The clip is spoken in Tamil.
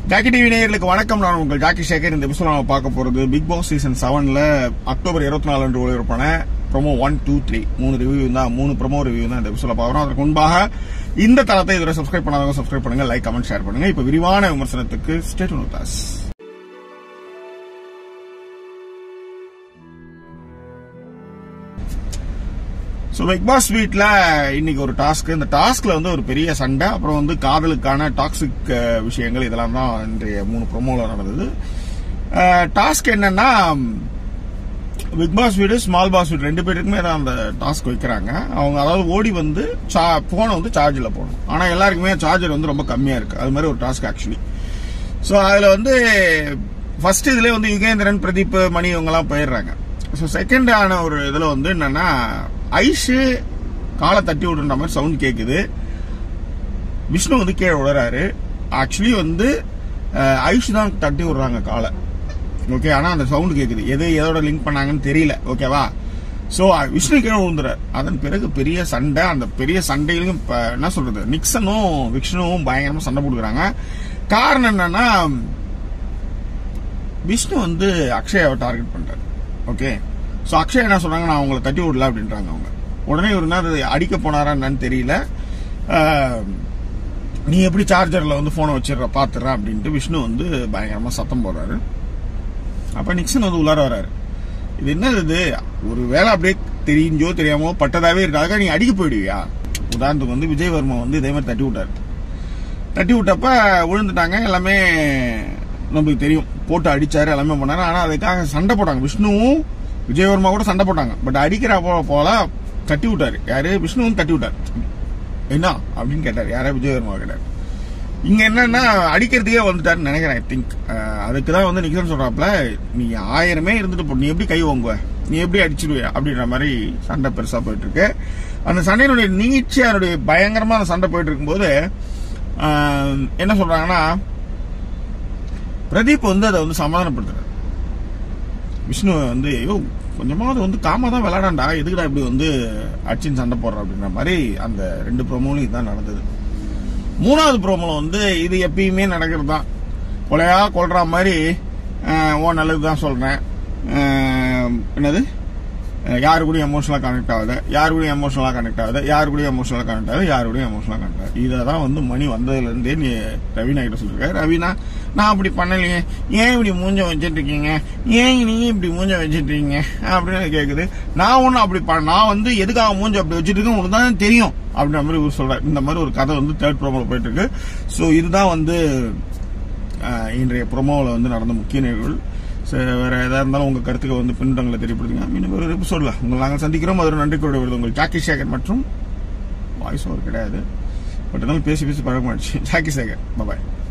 ஜாக்கி டிவி நேயர்களுக்கு வணக்கம் நான் உங்கள் ஜாக்கி சேகர் இந்த எபிசோட் நம்ம பார்க்க போறது பிக் பாஸ் சீசன் செவன்ல அக்டோபர் இருபத்தி நாலு அன்று ஒளிபரப்பான ப்ரோமோ ஒன் டூ த்ரீ மூணு ரிவ்யூ தான் மூணு ப்ரோமோ ரிவ்யூ தான் இந்த எபிசோட பார்க்குறோம் அதற்கு முன்பாக இந்த தளத்தை இதுவரை சப்ஸ்கிரைப் பண்ணாதவங்க சப்ஸ்கிரைப் பண்ணுங்க லைக் கமெண்ட் ஷேர் பண்ணுங்க இப்போ விரிவான விமர்சனத்துக்கு stay with us so Bigg Boss வீட்டில் இன்னைக்கு ஒரு டாஸ்க் இந்த டாஸ்க்ல வந்து ஒரு பெரிய சண்டை அப்புறம் வந்து காதலுக்கான டாக்ஸிக் விஷயங்கள் இதெல்லாம் தான் இன்றைய மூணு ப்ரோமோல நடந்தது டாஸ்க் என்னன்னா பிக் பாஸ் வீடு ஸ்மால் பாஸ் வீடு ரெண்டு பேருக்குமே தான் அந்த டாஸ்க் வைக்கிறாங்க அவங்க அதாவது ஓடி வந்து போனை வந்து சார்ஜில் போடணும் ஆனால் எல்லாருக்குமே சார்ஜர் வந்து ரொம்ப கம்மியாக இருக்கு அது மாதிரி ஒரு டாஸ்க் ஆக்சுவலி ஸோ அதில் வந்து ஃபர்ஸ்ட் இதுல வந்து யுகேந்திரன் பிரதீப் மணி இவங்கெல்லாம் போயிடுறாங்க ஸோ செகண்ட் ஆன ஒரு இதில் வந்து என்னன்னா ஐஷு காலை தட்டி விடுற மாதிரி சவுண்ட் கேட்குது விஷ்ணு வந்து கீழே விழுறாரு ஆக்சுவலி வந்து அஹ், ஐஷு தான் தட்டி விடுறாங்க காலை ஓகே ஆனா அந்த சவுண்ட் கேக்குது எது எதோட லிங்க் பண்ணாங்கன்னு தெரியல ஓகேவா சோ விஷ்ணு கீழே விழுந்துறாரு அதன் பிறகு பெரிய சண்டை அந்த பெரிய சண்டையிலும் இப்ப என்ன சொல்றது நிக்சனும் விஷ்ணுவும் பயங்கரமா சண்டை போடுறாங்க காரணம் என்னன்னா விஷ்ணு வந்து அக்ஷயாவை டார்கெட் பண்றாரு ஓகே சோ அக்ஷயா என்ன சொல்றாங்க நான் அவங்கள தட்டி விடல அப்படின்றாங்க அவங்க உடனே ஒரு நாள் அது அடிக்க போனாரா என்னன்னு தெரியல ஆஹ், நீ எப்படி சார்ஜர்ல வந்து போனை வச்சிடுற பாத்துற அப்படின்ட்டு விஷ்ணு வந்து பயங்கரமா சத்தம் போடுறாரு அப்ப நிக்சன் வந்து உள்ளார வராரு இது என்னது இது ஒரு வேலை அப்படியே தெரிஞ்சோ தெரியாமோ பட்டதாவே இருக்காக நீ அடிக்க போயிடுவியா உதாரணத்துக்கு வந்து விஜய் வர்மா வந்து இதே மாதிரி தட்டி விட்டாரு தட்டி விட்டப்ப விழுந்துட்டாங்க எல்லாமே நம்மளுக்கு தெரியும் போட்டு அடிச்சாரு எல்லாமே பண்ணாரு ஆனா அதுக்காக சண்டை போட்டாங்க விஷ்ணுவும் விஜயவர்மா கூட சண்டை போட்டாங்க பட் அடிக்கிற போ போல தட்டி விட்டாரு யாரு விஷ்ணுவும் தட்டி விட்டாரு என்ன அப்படின்னு கேட்டாரு யாரா விஜயவர்மா கேட்டாரு இங்க என்னன்னா அடிக்கிறதுக்கே வந்துட்டாருன்னு நினைக்கிறேன் ஐ திங்க் அதுக்கு தான் வந்து நிக்சன் சொல்றாப்ல நீ ஆயிரமே இருந்துட்டு போ நீ எப்படி கை வாங்குவ நீ எப்படி அடிச்சிடுவிய அப்படின்ற மாதிரி சண்டை பெருசா போயிட்டு இருக்கு அந்த சண்டையினுடைய நீச்சி அதனுடைய பயங்கரமா அந்த சண்டை போயிட்டு இருக்கும்போது ஆஹ், என்ன சொல்றாங்கன்னா பிரதீப் வந்து அதை வந்து சமாதானப்படுத்துறாரு விஷ்ணு வந்து ஐயோ கொஞ்சமாவது வந்து காமா தான் விளையாடாண்டா எதுக்குடா இப்படி வந்து அடிச்சின்னு சண்டை போடுற அப்படின்ற மாதிரி அந்த ரெண்டு ப்ரோமோலையும் இதுதான் நடந்தது மூணாவது ப்ரோமோல வந்து இது எப்பயுமே நடக்கிறது தான் கொலையா கொல்ற மாதிரி ஆஹ், ஓ நல்லது தான் சொல்றேன் ஆஹ், என்னது அஹ், யாரு கூட எமோஷனலா கனெக்ட் ஆகுது யாரு கூட எமோஷனலா கனெக்ட் ஆகுது யாரு கூட எமோஷனலா கனெக்ட் ஆகுது யாரு கூட எமோஷனலா கனெக்ட் ஆகுது இதை தான் வந்து மணி வந்ததுல இருந்தே நீ ரவீனா கிட்ட சொல்லிருக்க ரவீனா நான் அப்படி பண்ணலையே ஏன் இப்படி மூஞ்ச வச்சிட்டு இருக்கீங்க ஏன் நீங்க இப்படி மூஞ்ச வச்சிட்டு இருக்கீங்க அப்படின்னு கேக்குது நான் ஒன்னும் அப்படி பண்ண நான் வந்து எதுக்காக மூஞ்ச அப்படி வச்சிட்டு இருக்கேன் உனக்கு தான் தெரியும் அப்படின்ற மாதிரி இவர் சொல்றாரு இந்த மாதிரி ஒரு கதை வந்து தேர்ட் ப்ரோமோல போயிட்டு இருக்கு ஸோ இதுதான் வந்து ஆஹ், இன்றைய ப்ரோமோவில் வந்து நடந்த முக்கிய நிகழ்வுகள் சரி, வேற ஏதா இருந்தாலும் உங்க கருத்துக்களை வந்து பின்னங்களை தெரியப்படுத்துங்க மீண்டும் ஒரு எபிசோட்ல உங்களை நாங்கள் சந்திக்கிறோம் அது ஒரு நன்றி கூட விடுது உங்கள் ஜாக்கி சேகர் மற்றும் வாய்ஸ் ஓவர் கிடையாது பட் இருந்தாலும் பேசி பேசி பழக்கமாயிடுச்சு ஜாக்கி சேகர் பாய்